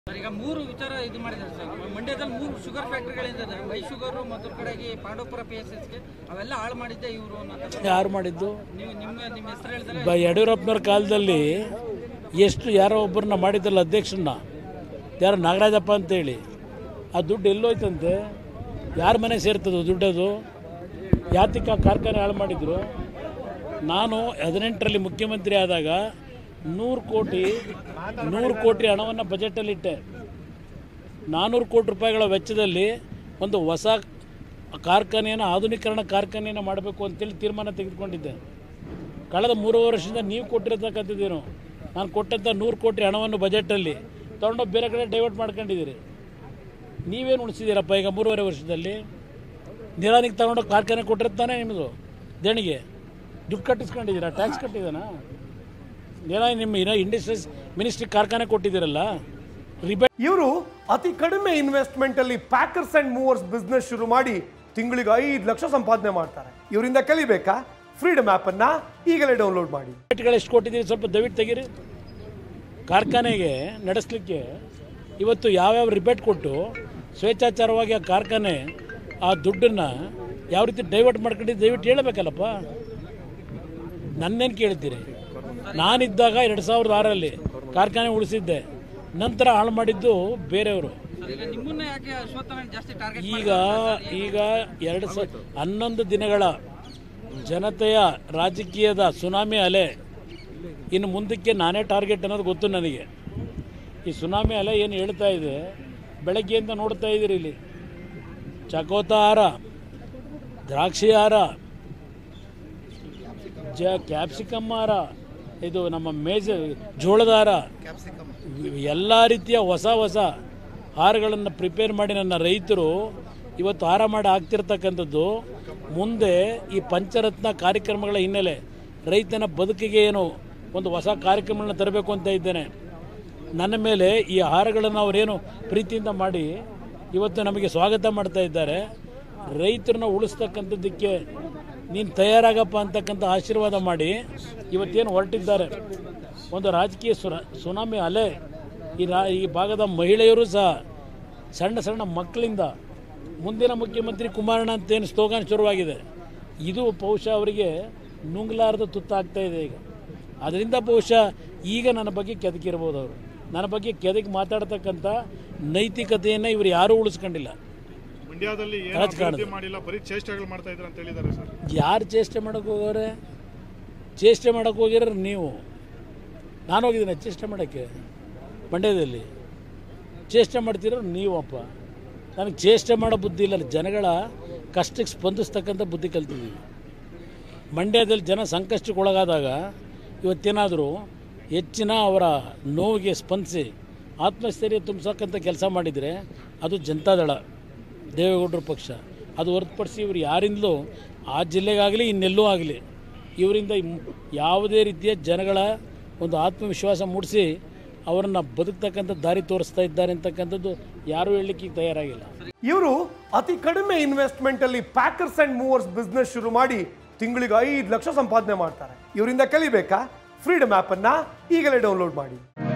Sir, ಈಗ ಮೂರು ವಿಚಾರ ಇದು ಮಾಡಿದ್ದಾರೆ ಸರ್ ಮಂಡ್ಯದಲ್ಲಿ ಮೂರು ಶುಗರ್ ಫ್ಯಾಕ್ಟರಿಗಳಿಂದ ಮೈ ಶುಗರ್ ಮತ್ತು ಕಡೆಗೆ ಪಾಂಡವಪುರ ಪಿ ಎಸ್ ಎಸ್ಗೆ ಅವೆಲ್ಲ ಹಾಳು ಮಾಡಿದ್ದೆ ಇವರು ಅನ್ನೋ ಯಾರು ಮಾಡಿದ್ದು ನೀವು ನಿಮ್ಮ ನಿಮ್ಮ ಹೆಸರು ಹೇಳಿದ್ರೆ ಬ ಯಡಿಯೂರಪ್ಪನವ್ರ ಕಾಲದಲ್ಲಿ ಎಷ್ಟು ಯಾರೋ ಒಬ್ಬರನ್ನ ಮಾಡಿದ್ದಲ್ಲ ಅಧ್ಯಕ್ಷರನ್ನ ಯಾರೋ ನಾಗರಾಜಪ್ಪ ಅಂತೇಳಿ ಆ ದುಡ್ಡು ಎಲ್ಲೋಯ್ತಂತೆ ಯಾರ ಮನೆ ಸೇರ್ತದೆ ದುಡ್ಡದು ಯಾತಿಕ ಕಾರ್ಖಾನೆ ಹಾಳು ಮಾಡಿದ್ರು ನಾನು ಹದಿನೆಂಟರಲ್ಲಿ ಮುಖ್ಯಮಂತ್ರಿ ಆದಾಗ ನೂರು ಕೋಟಿ ನೂರು ಕೋಟಿ ಹಣವನ್ನು ಬಜೆಟಲ್ಲಿಟ್ಟೆ ನಾನ್ನೂರು ಕೋಟಿ ರೂಪಾಯಿಗಳ ವೆಚ್ಚದಲ್ಲಿ ಒಂದು ಹೊಸ ಕಾರ್ಖಾನೆಯನ್ನು ಆಧುನೀಕರಣ ಕಾರ್ಖಾನೆಯನ್ನು ಮಾಡಬೇಕು ಅಂತೇಳಿ ತೀರ್ಮಾನ ತೆಗೆದುಕೊಂಡಿದ್ದೆ ಕಳೆದ ಮೂರು ವರ್ಷದಿಂದ ನೀವು ಕೊಟ್ಟಿರತಕ್ಕಂಥದ್ದೇನು ನಾನು ಕೊಟ್ಟಂಥ ನೂರು ಕೋಟಿ ಹಣವನ್ನು ಬಜೆಟಲ್ಲಿ ತೊಗೊಂಡೋಗಿ ಬೇರೆ ಕಡೆ ಡೈವರ್ಟ್ ಮಾಡ್ಕೊಂಡಿದ್ದೀರಿ ನೀವೇನು ಉಳಿಸಿದ್ದೀರಪ್ಪ ಈಗ ಮೂರುವರೆ ವರ್ಷದಲ್ಲಿ ನಿರಾನಿಗೆ ತಗೊಂಡೋಗಿ ಕಾರ್ಖಾನೆ ಕೊಟ್ಟಿರ್ತಾನೆ ನಿಮ್ಮದು ದೇಣಿಗೆ ದುಡ್ಡು ಕಟ್ಟಿಸ್ಕೊಂಡಿದ್ದೀರಾ ಟ್ಯಾಕ್ಸ್ ಕಟ್ಟಿದ್ದಾನಾ ನಿರಾನಿ ನಿಮ್ಮ ಏನೋ ಇಂಡಸ್ಟ್ರೀಸ್ ಮಿನಿಸ್ಟ್ರಿ ಕಾರ್ಖಾನೆ ಕೊಟ್ಟಿದ್ದೀರಲ್ಲ ರಿಬೇಟ್ ಇವರು ಅತಿ ಕಡಿಮೆ ಇನ್ವೆಸ್ಟ್ಮೆಂಟ್ ಅಲ್ಲಿ ಪ್ಯಾಕರ್ಸ್ ಅಂಡ್ ಮೂವರ್ಸ್ ಬಿಸ್ನೆಸ್ ಶುರು ಮಾಡಿ ತಿಂಗಳಿಗೆ ಐದು ಲಕ್ಷ ಸಂಪಾದನೆ ಮಾಡ್ತಾರೆ ಇವರಿಂದ ಕಲಿಬೇಕಾ ಫ್ರೀಡಮ್ ಆಪ್ ಅನ್ನ ಈಗಲೇ ಡೌನ್ಲೋಡ್ ಮಾಡಿ ಗಳು ಎಷ್ಟು ಕೊಟ್ಟಿದ್ದೀರಿ ಸ್ವಲ್ಪ ದಯವಿಟ್ಟು ತೆಗೀರಿ ಕಾರ್ಖಾನೆಗೆ ನಡೆಸಲಿಕ್ಕೆ ಇವತ್ತು ಯಾವ್ಯಾವ ರಿಬೇಟ್ ಕೊಟ್ಟು ಸ್ವೇಚ್ಛಾಚಾರವಾಗಿ ಆ ಕಾರ್ಖಾನೆ ಆ ದುಡ್ಡನ್ನು ಯಾವ ರೀತಿ ಡೈವರ್ಟ್ ಮಾಡ್ಕೊಂಡಿದ್ದು ದಯವಿಟ್ಟು ಹೇಳಬೇಕಲ್ಲಪ್ಪ ನನ್ನೇನು ಕೇಳ್ತೀರಿ ನಾನಿದ್ದಾಗ ಎರಡು ಸಾವಿರದ ಆರಲ್ಲಿ ಕಾರ್ಖಾನೆ ಉಳಿಸಿದ್ದೆ ನಂತರ ಹಾಳು ಮಾಡಿದ್ದು ಬೇರೆಯವರು ಸರ್, ಈಗ ನಿಮ್ಮನ್ನ ಯಾಕೆ ಅಶ್ವತ್ಥನ ಜಾಸ್ತಿ ಟಾರ್ಗೆಟ್ ಈಗ ಈಗ ಎರಡು ಸ ಹನ್ನೊಂದು ದಿನಗಳ ಜನತೆಯ ರಾಜಕೀಯದ ಸುನಾಮಿ ಅಲೆ ಇನ್ನು ಮುಂದಕ್ಕೆ ನಾನೇ ಟಾರ್ಗೆಟ್ ಅನ್ನೋದು ಗೊತ್ತು ನನಗೆ ಈ ಸುನಾಮಿ ಅಲೆ ಏನು ಹೇಳ್ತಾ ಇದೆ ಬೆಳಗ್ಗೆಯಿಂದ ನೋಡ್ತಾ ಇದ್ದೀರಿ ಇಲ್ಲಿ ಚಕೋತ ಹಾರ ದ್ರಾಕ್ಷಿ ಹಾರ ಜ ಕ್ಯಾಪ್ಸಿಕಮ್ ಹಾರ ಇದು ನಮ್ಮ ಮೇಜ ಜೋಳದ ಹಾರ ಎಲ್ಲ ರೀತಿಯ ಹೊಸ ಹೊಸ ಹಾರಗಳನ್ನು ಪ್ರಿಪೇರ್ ಮಾಡಿ ನನ್ನ ರೈತರು ಇವತ್ತು ಹಾರ ಮಾಡಿ ಆಗ್ತಿರ್ತಕ್ಕಂಥದ್ದು ಮುಂದೆ ಈ ಪಂಚರತ್ನ ಕಾರ್ಯಕ್ರಮಗಳ ಹಿನ್ನೆಲೆ ರೈತನ ಬದುಕಿಗೆ ಏನು ಒಂದು ಹೊಸ ಕಾರ್ಯಕ್ರಮಗಳನ್ನ ತರಬೇಕು ಅಂತ ಇದ್ದೇನೆ ನನ್ನ ಮೇಲೆ ಈ ಆಹಾರಗಳನ್ನು ಅವರೇನು ಪ್ರೀತಿಯಿಂದ ಮಾಡಿ ಇವತ್ತು ನಮಗೆ ಸ್ವಾಗತ ಮಾಡ್ತಾ ಇದ್ದಾರೆ ರೈತರನ್ನ ಉಳಿಸ್ತಕ್ಕಂಥದ್ದಕ್ಕೆ ನೀನು ತಯಾರಾಗಪ್ಪ ಅಂತಕ್ಕಂಥ ಆಶೀರ್ವಾದ ಮಾಡಿ ಇವತ್ತೇನು ಹೊರಟಿದ್ದಾರೆ ಒಂದು ರಾಜಕೀಯ ಸುರ ಸುನಾಮಿ ಅಲೆ ಈ ರಾ ಈ ಭಾಗದ ಮಹಿಳೆಯರು ಸಹ ಸಣ್ಣ ಸಣ್ಣ ಮಕ್ಕಳಿಂದ ಮುಂದಿನ ಮುಖ್ಯಮಂತ್ರಿ ಕುಮಾರಣ್ಣ ಅಂತೇನು ಸ್ಲೋಗಾನ್ ಶುರುವಾಗಿದೆ ಇದು ಬಹುಶಃ ಅವರಿಗೆ ನುಂಗ್ಲಾರ್ದ ತುತ್ತಾಗ್ತಾ ಇದೆ ಈಗ ಅದರಿಂದ ಬಹುಶಃ ಈಗ ನನ್ನ ಬಗ್ಗೆ ಕೆದಕಿರ್ಬೋದು ಅವರು ನನ್ನ ಬಗ್ಗೆ ಕೆದಕಿ ಮಾತಾಡ್ತಕ್ಕಂಥ ನೈತಿಕತೆಯನ್ನು ಇವರು ಯಾರೂ ಉಳಿಸ್ಕೊಂಡಿಲ್ಲ ಮಂಡ್ಯದಲ್ಲಿ ಏನು ರಾಜಕಾರಣದ. ಅಭಿವೃದ್ಧಿ ಮಾಡಿಲ್ಲ ಬರೀ ಚೇಷ್ಟೆಗಳು ಮಾಡ್ತಾ ಇದ್ದಾರೆ ಅಂತ ಹೇಳಿದ್ದಾರೆ ಸರ್ ಯಾರು ಚೇಷ್ಟೆ ಮಾಡೋಕೆ ಹೋಗೋರೆ ಚೇಷ್ಟೆ ಮಾಡೋಕೆ ಹೋಗಿರೋ ನೀವು ನಾನು ಹೋಗಿದ್ದೀನಿ ಚೇಷ್ಟೆ ಮಾಡೋಕ್ಕೆ ಮಂಡ್ಯದಲ್ಲಿ ಚೇಷ್ಟೆ ಮಾಡ್ತಿರೋ ನೀವಪ್ಪ ನನಗೆ ಚೇಷ್ಟೆ ಮಾಡೋ ಬುದ್ಧಿ ಇಲ್ಲ ಜನಗಳ ಕಷ್ಟಕ್ಕೆ ಸ್ಪಂದಿಸ್ತಕ್ಕಂಥ ಬುದ್ಧಿ ಕಲ್ತಿದ್ದೀವಿ ಮಂಡ್ಯದಲ್ಲಿ ಜನ ಸಂಕಷ್ಟಕ್ಕೊಳಗಾದಾಗ ಇವತ್ತೇನಾದರೂ ಹೆಚ್ಚಿನ ಅವರ ನೋವಿಗೆ ಸ್ಪಂದಿಸಿ ಆತ್ಮಸ್ಥೈರ್ಯ ತುಂಬಿಸಕ್ಕಂಥ ಕೆಲಸ ಮಾಡಿದರೆ ಅದು ಜನತಾದಳ ದೇವೇಗೌಡರ ಪಕ್ಷ ಅದು ಹೊರತುಪಡಿಸಿ ಇವರು ಯಾರಿಂದಲೂ ಆ ಜಿಲ್ಲೆಗಾಗಲಿ ಇನ್ನೆಲ್ಲೂ ಆಗಲಿ ಇವರಿಂದ ಇಮ್- ಯಾವುದೇ ರೀತಿಯ ಜನಗಳ ಒಂದು ಆತ್ಮವಿಶ್ವಾಸ ಮೂಡಿಸಿ ಅವರನ್ನು ಬದುಕ್ತಕ್ಕಂಥ ದಾರಿ ತೋರಿಸ್ತಾ ಇದ್ದಾರೆ ಅಂತಕ್ಕಂಥದ್ದು ಯಾರೂ ಹೇಳಲಿಕ್ಕೆ ಈಗ ತಯಾರಾಗಿಲ್ಲ ಇವರು ಅತಿ ಕಡಿಮೆ ಇನ್ವೆಸ್ಟ್ಮೆಂಟ್ ಅಲ್ಲಿ ಪ್ಯಾಕರ್ಸ್ ಅಂಡ್ ಮೂವರ್ಸ್ ಬಿಸ್ನೆಸ್ ಶುರು ಮಾಡಿ ತಿಂಗಳಿಗೆ ಐದು ಲಕ್ಷ ಸಂಪಾದನೆ ಮಾಡ್ತಾರೆ ಇವರಿಂದ ಕಲಿಬೇಕಾ ಫ್ರೀಡಮ್ ಆಪ್ ಅನ್ನ ಈಗಲೇ ಡೌನ್ಲೋಡ್ ಮಾಡಿ